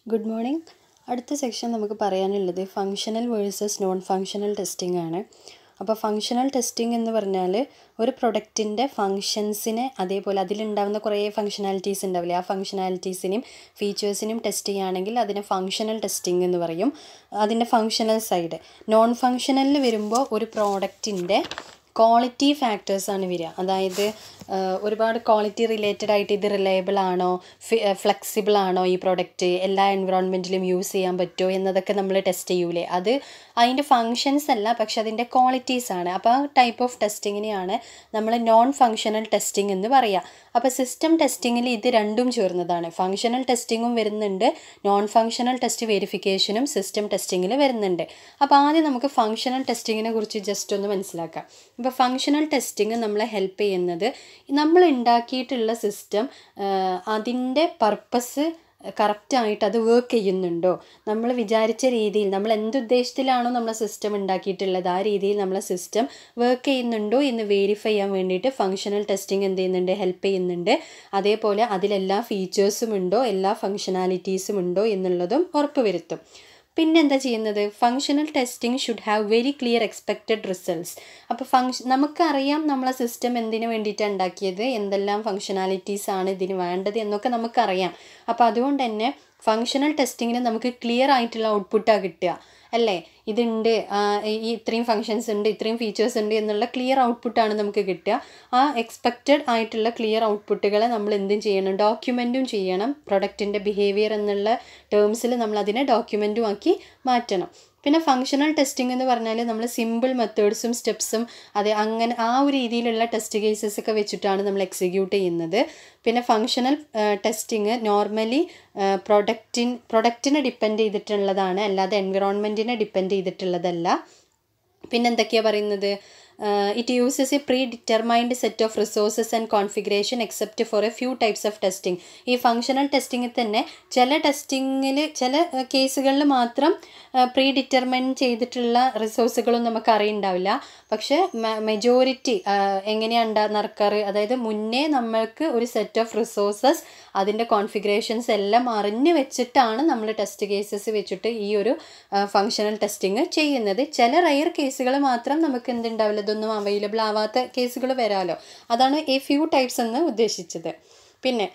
good morning അടുത്ത section നമുക്ക് പറയാനുള്ളത് functional versus non functional testing ആണ് അപ്പോൾ ഫങ്ഷണൽ ടെസ്റ്റിംഗ് എന്ന് പറഞ്ഞാൽ ഒരു പ്രൊഡക്റ്റിൻ്റെ ഫങ്ഷൻസിനെ അതേപോലെ അതിലുണ്ടാകുന്ന കുറേ ഫങ്ഷനാലിറ്റീസ് ഉണ്ടാവില്ലേ ആ ഫങ്ഷനാലിറ്റീസിനെയും ഫീച്ചേഴ്സിനെയും ടെസ്റ്റ് ചെയ്യുകയാണെങ്കിൽ അതിനെ ഫങ്ഷണൽ ടെസ്റ്റിംഗ് എന്ന് പറയും അതിൻ്റെ ഫങ്ഷണൽ സൈഡ് നോൺ ഫങ്ഷണലിൽ വരുമ്പോൾ ഒരു പ്രോഡക്റ്റിൻ്റെ ക്വാളിറ്റി ഫാക്ടേഴ്സാണ് വരിക അതായത് ഒരുപാട് ക്വാളിറ്റി റിലേറ്റഡ് ആയിട്ട് ഇത് റിലയബിൾ ആണോ ഫ്ലെക്സിബിൾ ആണോ ഈ പ്രോഡക്റ്റ് എല്ലാ എൻവിറോൺമെൻറ്റിലും യൂസ് ചെയ്യാൻ പറ്റുമോ എന്നതൊക്കെ നമ്മൾ ടെസ്റ്റ് ചെയ്യൂലേ അത് അതിൻ്റെ ഫങ്ഷൻസ് അല്ല പക്ഷെ അതിൻ്റെ ക്വാളിറ്റീസ് ആണ് അപ്പോൾ ആ ടൈപ്പ് ഓഫ് ടെസ്റ്റിങ്ങിനെയാണ് നമ്മൾ നോൺ ഫങ്ഷണൽ ടെസ്റ്റിംഗ് എന്ന് പറയുക അപ്പോൾ സിസ്റ്റം ടെസ്റ്റിങ്ങിൽ ഇത് രണ്ടും ചേർന്നതാണ് ഫങ്ഷണൽ ടെസ്റ്റിങ്ങും വരുന്നുണ്ട് നോൺ ഫങ്ഷണൽ ടെസ്റ്റ് വെരിഫിക്കേഷനും സിസ്റ്റം ടെസ്റ്റിങ്ങിൽ വരുന്നുണ്ട് അപ്പോൾ ആദ്യം നമുക്ക് ഫങ്ഷണൽ ടെസ്റ്റിങ്ങിനെ കുറിച്ച് ജസ്റ്റ് ഒന്ന് മനസ്സിലാക്കാം ഇപ്പോൾ ഫങ്ഷണൽ ടെസ്റ്റിംഗ് നമ്മളെ ഹെൽപ്പ് ചെയ്യുന്നത് നമ്മൾ ഉണ്ടാക്കിയിട്ടുള്ള സിസ്റ്റം അതിൻ്റെ പർപ്പസ് കറക്റ്റായിട്ട് അത് വർക്ക് ചെയ്യുന്നുണ്ടോ നമ്മൾ വിചാരിച്ച രീതിയിൽ നമ്മൾ എന്ത് ഉദ്ദേശത്തിലാണോ നമ്മളെ സിസ്റ്റം ഉണ്ടാക്കിയിട്ടുള്ളത് ആ രീതിയിൽ നമ്മളെ സിസ്റ്റം വർക്ക് ചെയ്യുന്നുണ്ടോ എന്ന് വെരിഫൈ ചെയ്യാൻ വേണ്ടിയിട്ട് ഫങ്ഷണൽ ടെസ്റ്റിംഗ് എന്ത് ചെയ്യുന്നുണ്ട് ഹെൽപ്പ് ചെയ്യുന്നുണ്ട് അതേപോലെ അതിലെല്ലാ ഫീച്ചേഴ്സും ഉണ്ടോ എല്ലാ ഫങ്ഷനാലിറ്റീസും ഉണ്ടോ എന്നുള്ളതും ഉറപ്പ് വരുത്തും പിന്നെന്താ ചെയ്യുന്നത് functional testing should have very clear expected results അപ്പോൾ ഫങ്ഷ നമുക്കറിയാം നമ്മളെ സിസ്റ്റം എന്തിനു വേണ്ടിയിട്ടാണ് ഉണ്ടാക്കിയത് എന്തെല്ലാം ഫങ്ഷനാലിറ്റീസ് ആണ് ഇതിന് വേണ്ടത് എന്നൊക്കെ നമുക്കറിയാം അപ്പോൾ അതുകൊണ്ട് തന്നെ ഫങ്ഷണൽ ടെസ്റ്റിങ്ങിന് നമുക്ക് ക്ലിയർ ആയിട്ടുള്ള ഔട്ട്പുട്ടാണ് കിട്ടുക അല്ലേ ഇതുണ്ട് ഈ ഇത്രയും ഫങ്ഷൻസ് ഉണ്ട് ഇത്രയും ഫീച്ചേഴ്സ് ഉണ്ട് എന്നുള്ള ക്ലിയർ ഔട്ട്പുട്ടാണ് നമുക്ക് കിട്ടുക ആ എക്സ്പെക്റ്റഡ് ആയിട്ടുള്ള ക്ലിയർ ഔട്ട്പുട്ടുകളെ നമ്മൾ എന്തും ചെയ്യണം ഡോക്യുമെൻറ്റും ചെയ്യണം പ്രൊഡക്റ്റിൻ്റെ ബിഹേവിയർ എന്നുള്ള ടേംസിൽ നമ്മൾ അതിനെ ഡോക്യുമെൻറ്റും ആക്കി മാറ്റണം പിന്നെ ഫങ്ഷണൽ ടെസ്റ്റിംഗ് എന്ന് പറഞ്ഞാൽ നമ്മൾ സിമ്പിൾ മെത്തേഡ്സും സ്റ്റെപ്സും അതെ അങ്ങനെ ആ ഒരു രീതിയിലുള്ള ടെസ്റ്റ് കേസസ് ഒക്കെ വെച്ചിട്ടാണ് നമ്മൾ എക്സിക്യൂട്ട് ചെയ്യുന്നത് പിന്നെ ഫങ്ഷണൽ ടെസ്റ്റിംഗ് നോർമലി പ്രൊഡക്റ്റിൻ പ്രൊഡക്റ്റിനെ ഡിപ്പെൻഡ് ചെയ്തിട്ടുള്ളതാണ് അല്ലാതെ എൻവിറോൺമെൻറ്റിനെ ഡിപ്പെൻഡ് ചെയ്തിട്ടുള്ളതല്ല പിന്നെ എന്തൊക്കെയാണ് പറയുന്നത് it uses a predetermined set of resources and configuration except for a few types of testing ഈ ഫങ്ഷണൽ ടെസ്റ്റിങ്ങിൽ തന്നെ ചില ടെസ്റ്റിങ്ങിൽ ചില കേസുകളിൽ മാത്രം പ്രീ ഡിറ്റർമൈൻ ചെയ്തിട്ടുള്ള റിസോഴ്സുകളും നമുക്ക് അറിയുണ്ടാവില്ല പക്ഷേ മെജോറിറ്റി എങ്ങനെയാണ് നടക്കാറ് അതായത് മുന്നേ നമ്മൾക്ക് ഒരു സെറ്റ് ഓഫ് റിസോഴ്സസ് അതിൻ്റെ കോൺഫിഗറേഷൻസ് എല്ലാം അറിഞ്ഞു വെച്ചിട്ടാണ് നമ്മൾ ടെസ്റ്റ് കേസസ് വെച്ചിട്ട് ഈ ഒരു ഫങ്ഷണൽ ടെസ്റ്റിംഗ് ചെയ്യുന്നത് ചില റയർ കേസുകൾ മാത്രം നമുക്ക് എന്തുണ്ടാവില്ല ഇതൊന്നും അവൈലബിൾ ആവാത്ത കേസുകൾ വരാമല്ലോ അതാണ് ഈ ഫ്യൂ ടൈപ്സ് എന്ന് ഉദ്ദേശിച്ചത് പിന്നെ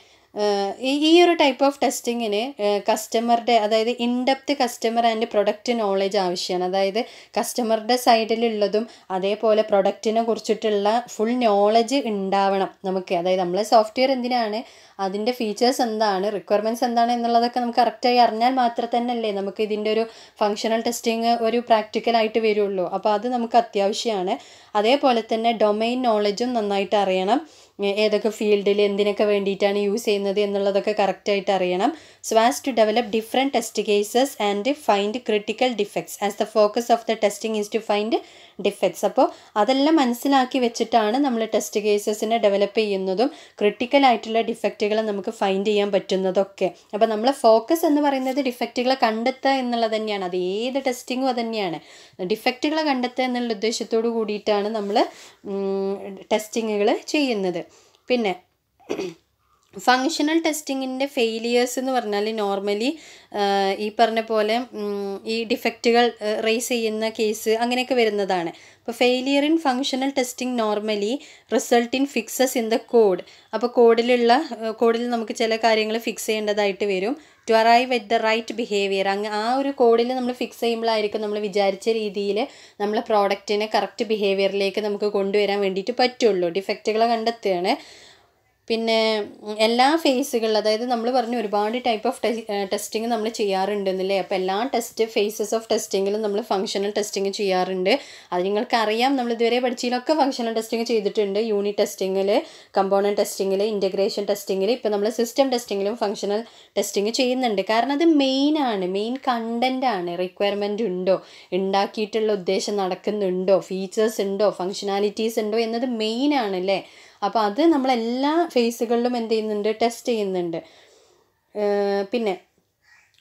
ഈ ഒരു ടൈപ്പ് ഓഫ് ടെസ്റ്റിങ്ങിന് കസ്റ്റമറുടെ അതായത് in depth customer and product knowledge ആവശ്യമാണ് അതായത് കസ്റ്റമറുടെ സൈഡിലുള്ളതും അതേപോലെ പ്രൊഡക്റ്റിനെ കുറിച്ചിട്ടുള്ള ഫുൾ നോളജ് ഉണ്ടാവണം നമുക്ക് അതായത് നമ്മളെ സോഫ്റ്റ്വെയർ എന്തിനാണ് അതിൻ്റെ ഫീച്ചേഴ്സ് എന്താണ് റിക്വയർമെൻറ്റ്സ് എന്താണ് എന്നുള്ളതൊക്കെ നമുക്ക് കറക്റ്റായി അറിഞ്ഞാൽ മാത്രം തന്നെ അല്ലേ നമുക്ക് ഇതിൻ്റെ ഒരു ഫങ്ഷണൽ ടെസ്റ്റിംഗ് ഒരു പ്രാക്ടിക്കലായിട്ട് വരുള്ളൂ അപ്പോൾ അത് നമുക്ക് അത്യാവശ്യമാണ് അതേപോലെ തന്നെ ഡൊമൈൻ നോളജും നന്നായിട്ട് അറിയണം ഏതൊക്കെ ഫീൽഡിൽ എന്തിനൊക്കെ വേണ്ടിയിട്ടാണ് യൂസ് ചെയ്യുന്നത് എന്നുള്ളതൊക്കെ കറക്റ്റായിട്ട് അറിയണം so as to develop different test cases and find critical defects as the focus of the testing is to find defects അപ്പോൾ അതെല്ലാം മനസ്സിലാക്കി വെച്ചിട്ടാണ് നമ്മൾ ടെസ്റ്റ് കേസസിനെ ഡെവലപ്പ് ചെയ്യുന്നതും ക്രിട്ടിക്കൽ ആയിട്ടുള്ള ഡിഫക്റ്റുകൾ നമുക്ക് ഫൈൻഡ് ചെയ്യാൻ പറ്റുന്നതൊക്കെ അപ്പോൾ നമ്മളെ ഫോക്കസ് എന്ന് പറയുന്നത് ഡിഫക്റ്റുകളെ കണ്ടെത്തുക എന്നുള്ളത് തന്നെയാണ് അത് ഏത് ടെസ്റ്റിങ്ങും അത് തന്നെയാണ് ഡിഫക്റ്റുകളെ കണ്ടെത്തുക എന്നുള്ള ഉദ്ദേശത്തോടു കൂടിയിട്ടാണ് നമ്മൾ ടെസ്റ്റിങ്ങുകൾ ചെയ്യുന്നത് പിന്നെ ഫങ്ഷണൽ ടെസ്റ്റിങ്ങിൻ്റെ ഫെയിലിയേഴ്സ് എന്ന് പറഞ്ഞാൽ നോർമലി ഈ പറഞ്ഞ പോലെ ഈ ഡിഫക്റ്റുകൾ റേസ് ചെയ്യുന്ന കേസ് അങ്ങനെയൊക്കെ വരുന്നതാണ് അപ്പോൾ failure in functional testing normally result in fixes in the code അപ്പോൾ കോഡിലുള്ള കോഡിൽ നമുക്ക് ചില കാര്യങ്ങൾ ഫിക്സ് ചെയ്യേണ്ടതായിട്ട് വരും to arrive at the right behaviour അങ്ങ് ആ ഒരു കോഡിൽ നമ്മൾ ഫിക്സ് ചെയ്യുമ്പോഴായിരിക്കും നമ്മൾ വിചാരിച്ച രീതിയിൽ നമ്മളെ പ്രോഡക്റ്റിനെ കറക്റ്റ് ബിഹേവിയറിലേക്ക് നമുക്ക് കൊണ്ടുവരാൻ വേണ്ടിയിട്ട് പറ്റുള്ളൂ ഡിഫക്റ്റുകളെ കണ്ടെത്തുകയാണ് പിന്നെ എല്ലാ ഫേസുകളിൽ അതായത് നമ്മൾ പറഞ്ഞു ഒരുപാട് ടൈപ്പ് ഓഫ് ടെസ്റ്റിംഗ് നമ്മൾ ചെയ്യാറുണ്ടെന്നല്ലേ അപ്പോൾ എല്ലാ ടെസ്റ്റ് ഫേസസ് ഓഫ് ടെസ്റ്റിങ്ങിലും നമ്മൾ ഫങ്ഷണൽ ടെസ്റ്റിംഗ് ചെയ്യാറുണ്ട് അത് നിങ്ങൾക്ക് അറിയാം നമ്മൾ ഇതുവരെ പഠിച്ചതിലൊക്കെ ഫങ്ഷണൽ ടെസ്റ്റിംഗ് ചെയ്തിട്ടുണ്ട് യൂണിറ്റ് ടെസ്റ്റിങ്ങിൽ കമ്പോണൻറ്റ് ടെസ്റ്റിങ്ങിൽ ഇൻറ്റഗ്രേഷൻ ടെസ്റ്റിങ്ങിൽ ഇപ്പോൾ നമ്മൾ സിസ്റ്റം ടെസ്റ്റിങ്ങിലും ഫങ്ഷണൽ ടെസ്റ്റിംഗ് ചെയ്യുന്നുണ്ട് കാരണം അത് മെയിൻ ആണ് മെയിൻ കണ്ടൻ്റ് ആണ് റിക്വയർമെൻറ്റ് ഉണ്ടോ ഉണ്ടാക്കിയിട്ടുള്ള ഉദ്ദേശം നടക്കുന്നുണ്ടോ ഫീച്ചേഴ്സ് ഉണ്ടോ ഫങ്ഷനാലിറ്റീസ് ഉണ്ടോ എന്നത് മെയിൻ ആണ് അല്ലേ അപ്പോൾ അത് നമ്മളെല്ലാ ഫേസുകളിലും എന്ത് ചെയ്യുന്നുണ്ട് ടെസ്റ്റ് ചെയ്യുന്നുണ്ട് പിന്നെ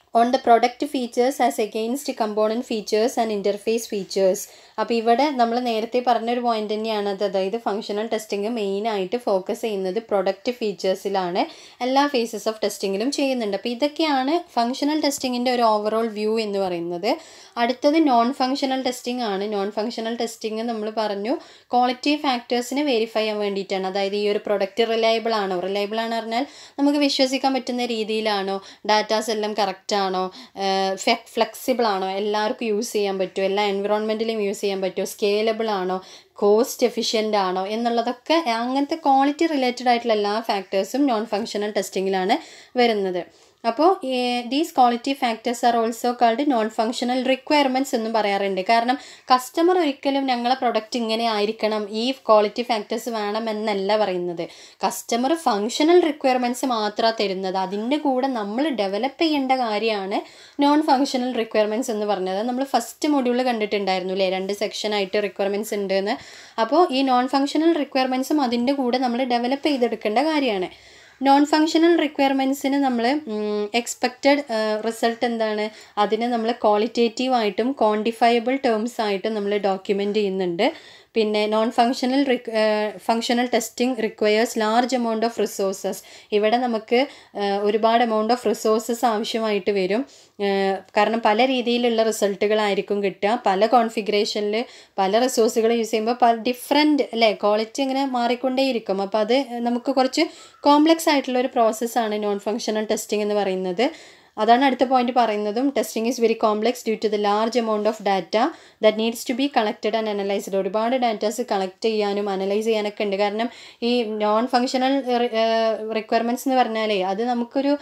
on the product features as against component features and interface features അപ്പോൾ ഇവിടെ നമ്മൾ നേരത്തെ പറഞ്ഞൊരു പോയിന്റ് തന്നെയാണ് അത് അതായത് ഫങ്ഷണൽ ടെസ്റ്റിംഗ് മെയിനായിട്ട് ഫോക്കസ് ചെയ്യുന്നത് പ്രൊഡക്റ്റ് ഫീച്ചേഴ്സിലാണ് എല്ലാ ഫേസസ് ഓഫ് ടെസ്റ്റിങ്ങിലും ചെയ്യുന്നുണ്ട് അപ്പോൾ ഇതൊക്കെയാണ് ഫങ്ഷണൽ ടെസ്റ്റിങ്ങിൻ്റെ ഒരു ഓവറോൾ വ്യൂ എന്ന് പറയുന്നത് അടുത്തത് നോൺ ഫങ്ഷണൽ ടെസ്റ്റിംഗ് ആണ് നോൺ ഫങ്ഷണൽ ടെസ്റ്റിംഗ് നമ്മൾ പറഞ്ഞു ക്വാളിറ്റി ഫാക്ടേഴ്സിനെ വെരിഫൈ ചെയ്യാൻ വേണ്ടിയിട്ടാണ് അതായത് ഈ ഒരു പ്രൊഡക്റ്റ് റിലയബിൾ ആണോ റിലയബിൾ ആണ് പറഞ്ഞാൽ നമുക്ക് വിശ്വസിക്കാൻ പറ്റുന്ന രീതിയിലാണോ ഡാറ്റാസ് എല്ലാം കറക്റ്റ് ആണോ ഫ്ലെക്സിബിൾ ആണോ എല്ലാവർക്കും യൂസ് ചെയ്യാൻ പറ്റുമോ എല്ലാ എൻവിറോൺമെൻറ്റിലും യൂസ് ചെയ്യാൻ പറ്റുമോ സ്കേലബിൾ ആണോ കോസ്റ്റ് എഫിഷ്യൻ്റ് ആണോ എന്നുള്ളതൊക്കെ അങ്ങനത്തെ ക്വാളിറ്റി റിലേറ്റഡ് ആയിട്ടുള്ള എല്ലാ ഫാക്ടേഴ്സും നോൺ ഫങ്ഷണൽ ടെസ്റ്റിങ്ങിലാണ് വരുന്നത് അപ്പോൾ these quality factors are also called non functional requirements എന്നും പറയാറുണ്ട് കാരണം കസ്റ്റമർ ഒരിക്കലും ഞങ്ങളെ പ്രൊഡക്റ്റ് ഇങ്ങനെ ആയിരിക്കണം ഈ ക്വാളിറ്റി ഫാക്ടേഴ്സ് വേണമെന്നല്ല പറയുന്നത് കസ്റ്റമർ ഫങ്ഷണൽ റിക്വയർമെൻറ്റ്സ് മാത്രമാണ് തരുന്നത് അതിൻ്റെ കൂടെ നമ്മൾ ഡെവലപ്പ് ചെയ്യേണ്ട കാര്യമാണ് നോൺ ഫങ്ഷണൽ റിക്വയർമെൻറ്റ്സ് എന്ന് പറഞ്ഞത് നമ്മൾ ഫസ്റ്റ് മൊഡ്യൂൾ കണ്ടിട്ടുണ്ടായിരുന്നു അല്ലേ രണ്ട് സെക്ഷനായിട്ട് റിക്വയർമെൻറ്റ്സ് ഉണ്ട് എന്ന് അപ്പോൾ ഈ നോൺ ഫങ്ഷണൽ റിക്വയർമെൻറ്റ്സും അതിൻ്റെ കൂടെ നമ്മൾ ഡെവലപ്പ് ചെയ്തെടുക്കേണ്ട കാര്യമാണ് നോൺ ഫങ്ഷണൽ റിക്വയർമെൻറ്റ്സിന് നമ്മൾ എക്സ്പെക്റ്റഡ് റിസൾട്ട് എന്താണ് അതിനെ നമ്മൾ ക്വാളിറ്റേറ്റീവായിട്ടും ക്വാണ്ടിഫയബിൾ ടേംസ് ആയിട്ടും നമ്മൾ ഡോക്യുമെൻ്റ് ചെയ്യുന്നുണ്ട് പിന്നെ നോൺ ഫങ്ഷണൽ റിക് functional testing requires large amount of resources ഇവിടെ നമുക്ക് ഒരുപാട് എമൗണ്ട് ഓഫ് റിസോഴ്സസ് ആവശ്യമായിട്ട് വരും കാരണം പല രീതിയിലുള്ള റിസൾട്ടുകളായിരിക്കും കിട്ടുക പല കോൺഫിഗറേഷനിൽ പല റിസോഴ്സുകൾ യൂസ് ചെയ്യുമ്പോൾ പല ഡിഫറെൻറ്റ് അല്ലേ ക്വാളിറ്റി ഇങ്ങനെ മാറിക്കൊണ്ടേയിരിക്കും അപ്പോൾ അത് നമുക്ക് കുറച്ച് കോംപ്ലക്സ് ആയിട്ടുള്ള ഒരു പ്രോസസ്സാണ് നോൺ ഫങ്ഷണൽ ടെസ്റ്റിംഗ് എന്ന് പറയുന്നത് അതാണ് അടുത്ത പോയിന്റ് പറയുന്നതും testing is very complex due to the large amount of data that needs to be collected and analysed ഒരുപാട് ഡാറ്റാസ് കളക്ട് ചെയ്യാനും അനലൈസ് ചെയ്യാനൊക്കെ ഉണ്ട് കാരണം ഈ നോൺ ഫങ്ഷണൽ റിക്വയർമെൻറ്റ്സ് എന്ന് പറഞ്ഞാലേ അത് നമുക്കൊരു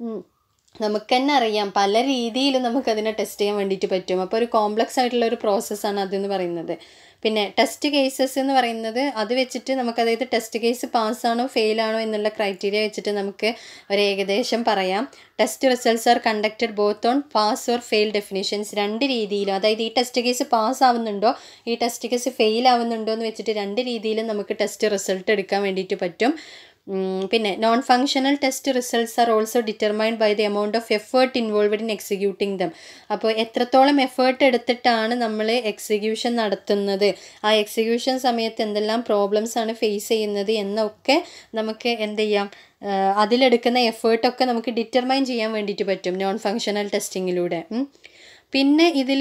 നമുക്ക് തന്നെ അറിയാം പല രീതിയിലും നമുക്കതിനെ ടെസ്റ്റ് ചെയ്യാൻ വേണ്ടിയിട്ട് പറ്റും അപ്പോൾ ഒരു കോംപ്ലക്സ് ആയിട്ടുള്ള ഒരു പ്രോസസ്സാണ് അതെന്ന് പറയുന്നത് പിന്നെ ടെസ്റ്റ് കേസസ് എന്ന് പറയുന്നത് അത് വെച്ചിട്ട് നമുക്ക് അതായത് ടെസ്റ്റ് കേസ് പാസ്സാണോ ഫെയിലാണോ എന്നുള്ള ക്രൈറ്റീരിയ വെച്ചിട്ട് നമുക്ക് ഒരു ഏകദേശം പറയാം test results are conducted both on pass or fail definitions രണ്ട് രീതിയിലും അതായത് ഈ ടെസ്റ്റ് കേസ് പാസ് ആവുന്നുണ്ടോ ഈ ടെസ്റ്റ് കേസ് ഫെയിൽ ആവുന്നുണ്ടോ എന്ന് വെച്ചിട്ട് രണ്ട് രീതിയിലും നമുക്ക് ടെസ്റ്റ് റിസൾട്ട് എടുക്കാൻ വേണ്ടിയിട്ട് പറ്റും പിന്നെ non functional test results are also determined by the amount of effort involved in executing them അപ്പോൾ എത്രത്തോളം എഫേർട്ട് എടുത്തിട്ടാണ് നമ്മൾ എക്സിക്യൂഷൻ നടത്തുന്നത് ആ എക്സിക്യൂഷൻ സമയത്ത് എന്തെല്ലാം പ്രോബ്ലംസ് ആണ് ഫേസ് ചെയ്യുന്നത് എന്നൊക്കെ നമുക്ക് എന്ത് ചെയ്യാം അതിലെടുക്കുന്ന എഫേർട്ടൊക്കെ നമുക്ക് ഡിറ്റർമൈൻ ചെയ്യാൻ വേണ്ടിയിട്ട് പറ്റും നോൺ ഫങ്ഷണൽ ടെസ്റ്റിങ്ങിലൂടെ പിന്നെ ഇതിൽ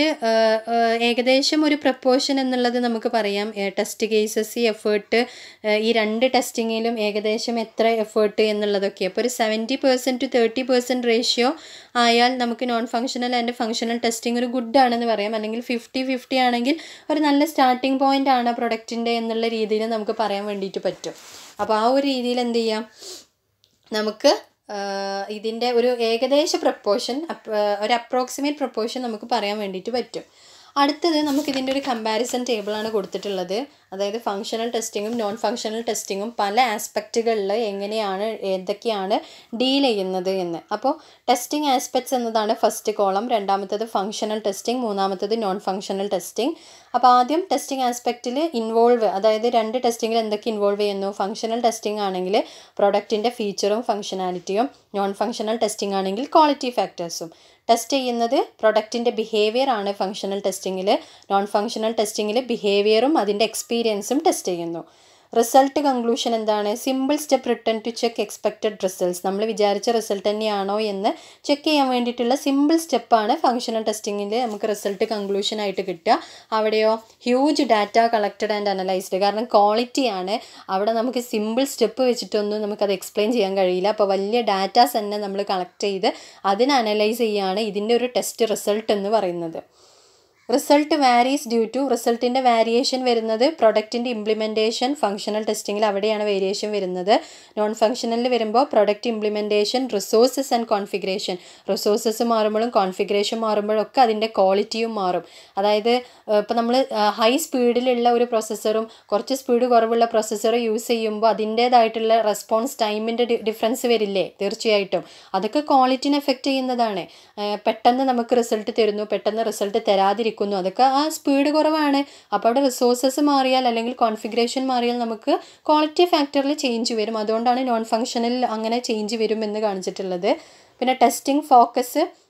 ഏകദേശം ഒരു പ്രപ്പോർഷൻ എന്നുള്ളത് നമുക്ക് പറയാം ടെസ്റ്റ് കേസസ് ഈ എഫേർട്ട് ഈ രണ്ട് ടെസ്റ്റിങ്ങിലും ഏകദേശം എത്ര എഫേർട്ട് എന്നുള്ളതൊക്കെ അപ്പോൾ ഒരു seventy percent to thirty percent ratio ആയാൽ നമുക്ക് non functional and functional testing ഒരു ഗുഡ് ആണെന്ന് പറയാം അല്ലെങ്കിൽ ഫിഫ്റ്റി ഫിഫ്റ്റി ആണെങ്കിൽ ഒരു നല്ല സ്റ്റാർട്ടിംഗ് പോയിൻ്റ് ആണ് പ്രൊഡക്റ്റിൻ്റെ എന്നുള്ള രീതിയിൽ നമുക്ക് പറയാൻ വേണ്ടിയിട്ട് പറ്റും അപ്പോൾ ആ ഒരു രീതിയിൽ എന്ത് ചെയ്യാം നമുക്ക് ഇതിൻ്റെ ഒരു ഏകദേശ പ്രപ്പോർഷൻ ഒരു അപ്രോക്സിമേറ്റ് പ്രപ്പോർഷൻ നമുക്ക് പറയാൻ വേണ്ടിയിട്ട് പറ്റും അടുത്തത് നമുക്ക് ഇതിൻ്റെ ഒരു കമ്പാരിസൺ ടേബിളാണ് കൊടുത്തിട്ടുള്ളത് അതായത് ഫങ്ഷണൽ ടെസ്റ്റിങ്ങും നോൺ ഫങ്ഷണൽ ടെസ്റ്റിങ്ങും പല ആസ്പെക്റ്റുകളിൽ എങ്ങനെയാണ് ഏതൊക്കെയാണ് ഡീൽ ചെയ്യുന്നത് എന്ന് അപ്പോൾ ടെസ്റ്റിംഗ് ആസ്പെക്ട്സ് എന്നതാണ് ഫസ്റ്റ് കോളം രണ്ടാമത്തത് ഫങ്ഷണൽ ടെസ്റ്റിംഗ് മൂന്നാമത്തത് നോൺ ഫങ്ഷണൽ ടെസ്റ്റിംഗ് അപ്പോൾ ആദ്യം ടെസ്റ്റിംഗ് ആസ്പെക്റ്റിൽ ഇൻവോൾവ് അതായത് രണ്ട് ടെസ്റ്റിങ്ങിൽ എന്തൊക്കെ ഇൻവോൾവ് ചെയ്യുന്നു ഫങ്ഷണൽ ടെസ്റ്റിംഗ് ആണെങ്കിൽ പ്രൊഡക്റ്റിൻ്റെ ഫീച്ചറും ഫങ്ഷനാലിറ്റിയും നോൺ ഫങ്ഷണൽ ടെസ്റ്റിംഗ് ആണെങ്കിൽ ക്വാളിറ്റി ഫാക്ടേഴ്സും ടെസ്റ്റ് ചെയ്യുന്നത് പ്രൊഡക്റ്റിൻ്റെ ബിഹേവിയർ ആണ് ഫങ്ഷണൽ ടെസ്റ്റിങ്ങിൽ നോൺ ഫങ്ഷണൽ ടെസ്റ്റിങ്ങിൽ ബിഹേവിയറും അതിൻ്റെ എക്സ്പീരിയൻസും ടെസ്റ്റ് ചെയ്യുന്നു റിസൾട്ട് കൺക്ലൂഷൻ എന്താണ് simple step return to check expected results നമ്മൾ വിചാരിച്ച റിസൾട്ട് തന്നെയാണോ എന്ന് ചെക്ക് ചെയ്യാൻ വേണ്ടിയിട്ടുള്ള സിമ്പിൾ സ്റ്റെപ്പാണ് ഫങ്ഷണൽ ടെസ്റ്റിങ്ങിൽ നമുക്ക് റിസൾട്ട് കൺക്ലൂഷൻ ആയിട്ട് കിട്ടുക അവിടെയോ huge data collected and analysed കാരണം ക്വാളിറ്റിയാണ് അവിടെ നമുക്ക് സിമ്പിൾ സ്റ്റെപ്പ് വെച്ചിട്ടൊന്നും നമുക്കത് എക്സ്പ്ലെയിൻ ചെയ്യാൻ കഴിയില്ല അപ്പോൾ വലിയ ഡാറ്റാസ് തന്നെ നമ്മൾ കളക്ട് ചെയ്ത് അതിനെ അനലൈസ് ചെയ്യുകയാണ് ഇതിൻ്റെ ഒരു ടെസ്റ്റ് റിസൾട്ട് എന്ന് പറയുന്നത് റിസൾട്ട് വാരീസ് ഡ്യൂ ടു റിസൾട്ടിൻ്റെ വാരിയേഷൻ വരുന്നത് പ്രൊഡക്റ്റിൻ്റെ ഇംപ്ലിമെൻറ്റേഷൻ ഫങ്ഷണൽ ടെസ്റ്റിങ്ങിൽ അവിടെയാണ് വേരിയേഷൻ വരുന്നത് നോൺ ഫങ്ഷണലിൽ വരുമ്പോൾ product implementation resources and configuration resources മാറുമ്പോഴും കോൺഫിഗറേഷൻ മാറുമ്പോഴും ഒക്കെ അതിൻ്റെ ക്വാളിറ്റിയും മാറും അതായത് ഇപ്പോൾ നമ്മൾ ഹൈ സ്പീഡിലുള്ള ഒരു പ്രോസസ്സറും കുറച്ച് സ്പീഡ് കുറവുള്ള പ്രോസസ്സർ യൂസ് ചെയ്യുമ്പോൾ അതിൻ്റേതായിട്ടുള്ള റെസ്പോൺസ് ടൈമിൻ്റെ ഡിഫറൻസ് വരില്ലേ തീർച്ചയായിട്ടും അതൊക്കെ ക്വാളിറ്റിനെ എഫക്റ്റ് ചെയ്യുന്നതാണ് പെട്ടെന്ന് നമുക്ക് റിസൾട്ട് തരുന്നു പെട്ടെന്ന് റിസൾട്ട് തരാതിരിക്കും നിൽക്കുന്നു അതൊക്കെ ആ സ്പീഡ് കുറവാണ് അപ്പോൾ അവിടെ റിസോഴ്സസ് മാറിയാൽ അല്ലെങ്കിൽ കോൺഫിഗറേഷൻ മാറിയാൽ നമുക്ക് ക്വാളിറ്റി ഫാക്ടറിൽ ചേഞ്ച് വരും അതുകൊണ്ടാണ് നോൺ ഫങ്ഷണൽ അങ്ങനെ ചേഞ്ച് വരും എന്ന് കാണിച്ചിട്ടുള്ളത് പിന്നെ ടെസ്റ്റിംഗ് ഫോക്കസ്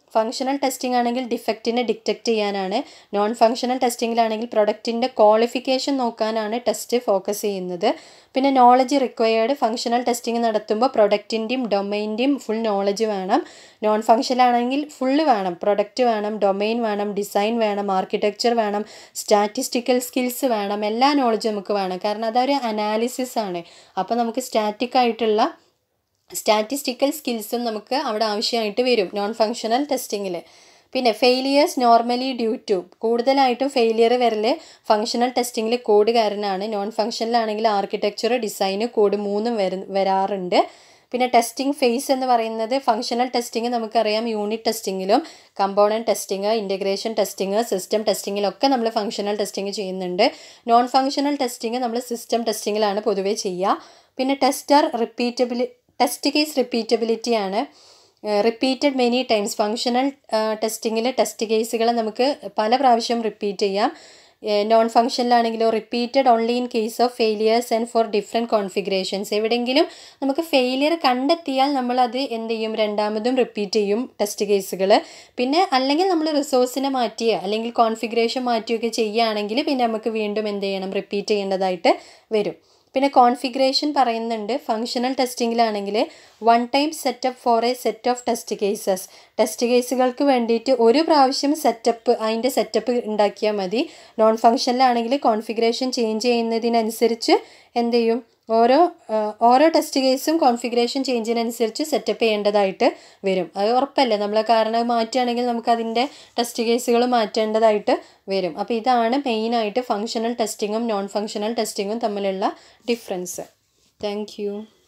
ഫങ്ഷണൽ ടെസ്റ്റിംഗ് ആണെങ്കിൽ ഡിഫക്റ്റിനെ ഡിറ്റക്റ്റ് ചെയ്യാനാണ് നോൺ ഫങ്ഷണൽ ടെസ്റ്റിങ്ങിലാണെങ്കിൽ പ്രൊഡക്റ്റിൻ്റെ ക്വാളിഫിക്കേഷൻ നോക്കാനാണ് ടെസ്റ്റ് ഫോക്കസ് ചെയ്യുന്നത് പിന്നെ നോളജ് റിക്വയേർഡ് ഫങ്ഷണൽ ടെസ്റ്റിംഗ് നടത്തുമ്പോൾ പ്രൊഡക്റ്റിൻ്റെയും ഡൊമൈൻ്റെയും ഫുൾ നോളജ് വേണം നോൺ ഫങ്ഷണൽ ആണെങ്കിൽ ഫുള്ള് വേണം പ്രൊഡക്റ്റ് വേണം ഡൊമൈൻ വേണം ഡിസൈൻ വേണം ആർക്കിടെക്ചർ വേണം സ്റ്റാറ്റിസ്റ്റിക്കൽ സ്കിൽസ് വേണം എല്ലാ നോളജും നമുക്ക് വേണം കാരണം അതൊരു അനാലിസിസ് ആണ് അപ്പോൾ നമുക്ക് സ്റ്റാറ്റിക് ആയിട്ടുള്ള സ്റ്റാറ്റിസ്റ്റിക്കൽ സ്കിൽസും നമുക്ക് അവിടെ ആവശ്യമായിട്ട് വരും നോൺ ഫങ്ഷണൽ ടെസ്റ്റിങ്ങിൽ പിന്നെ ഫെയിലിയേഴ്സ് നോർമലി ഡ്യൂ ടു കൂടുതലായിട്ടും ഫെയിലിയർ വരൽ ഫങ്ഷണൽ ടെസ്റ്റിങ്ങിൽ കോഡ് കാരനാണ് നോൺ ഫങ്ഷണലാണെങ്കിൽ ആർക്കിടെക്ചർ ഡിസൈന് കോഡ് മൂന്നും വര വരാറുണ്ട് പിന്നെ ടെസ്റ്റിംഗ് ഫേസ് എന്ന് പറയുന്നത് ഫങ്ഷണൽ ടെസ്റ്റിംഗ് നമുക്കറിയാം യൂണിറ്റ് ടെസ്റ്റിങ്ങിലും component testing integration testing system ടെസ്റ്റിങ്ങിലൊക്കെ നമ്മൾ ഫങ്ഷണൽ ടെസ്റ്റിംഗ് ചെയ്യുന്നുണ്ട് നോൺ ഫങ്ഷണൽ ടെസ്റ്റിംഗ് നമ്മൾ സിസ്റ്റം ടെസ്റ്റിങ്ങിലാണ് പൊതുവേ ചെയ്യുക പിന്നെ ടെസ്റ്റർ റിപ്പീറ്റബിലി ടെസ്റ്റ് കേസ് റിപ്പീറ്റബിലിറ്റി ആണ് റിപ്പീറ്റഡ് മെനി ടൈംസ് ഫങ്ഷണൽ ടെസ്റ്റിങ്ങിൽ ടെസ്റ്റ് കേസുകൾ നമുക്ക് പല പ്രാവശ്യം റിപ്പീറ്റ് ചെയ്യാം നോൺ ഫങ്ഷനിലാണെങ്കിലോ repeated only in case of failures and for different configurations എവിടെയെങ്കിലും നമുക്ക് ഫെയിലിയർ കണ്ടെത്തിയാൽ നമ്മളത് എന്ത് ചെയ്യും രണ്ടാമതും റിപ്പീറ്റ് ചെയ്യും ടെസ്റ്റ് കേസുകൾ പിന്നെ അല്ലെങ്കിൽ നമ്മൾ റിസോഴ്സിനെ മാറ്റിയോ അല്ലെങ്കിൽ കോൺഫിഗറേഷൻ മാറ്റുകയൊക്കെ ചെയ്യുകയാണെങ്കിൽ പിന്നെ നമുക്ക് വീണ്ടും എന്ത് ചെയ്യണം റിപ്പീറ്റ് ചെയ്യേണ്ടതായിട്ട് വരും പിന്നെ കോൺഫിഗറേഷൻ പറയുന്നുണ്ട് ഫങ്ഷണൽ ടെസ്റ്റിങ്ങിലാണെങ്കിൽ one time setup for a set of test cases test കേസുകൾക്ക് വേണ്ടിയിട്ട് ഒരു പ്രാവശ്യം സെറ്റപ്പ് അതിൻ്റെ സെറ്റപ്പ് ഉണ്ടാക്കിയാൽ മതി നോൺ ഫങ്ഷനിലാണെങ്കിൽ കോൺഫിഗറേഷൻ ചേഞ്ച് ചെയ്യുന്നതിനനുസരിച്ച് എന്ത് ചെയ്യും ഓരോ ഓരോ ടെസ്റ്റ് കേസും കോൺഫിഗറേഷൻ ചേഞ്ചിനനുസരിച്ച് സെറ്റപ്പ് ചെയ്യേണ്ടതായിട്ട് വരും അത് ഉറപ്പല്ലേ നമ്മൾ കാരണം മാറ്റുകയാണെങ്കിൽ നമുക്ക് അതിൻ്റെ ടെസ്റ്റ് കേസുകൾ മാറ്റേണ്ടതായിട്ട് വരും അപ്പോൾ ഇതാണ് മെയിനായിട്ട് ഫങ്ഷണൽ ടെസ്റ്റിങ്ങും നോൺ ഫങ്ഷണൽ ടെസ്റ്റിങ്ങും തമ്മിലുള്ള ഡിഫറൻസ് താങ്ക്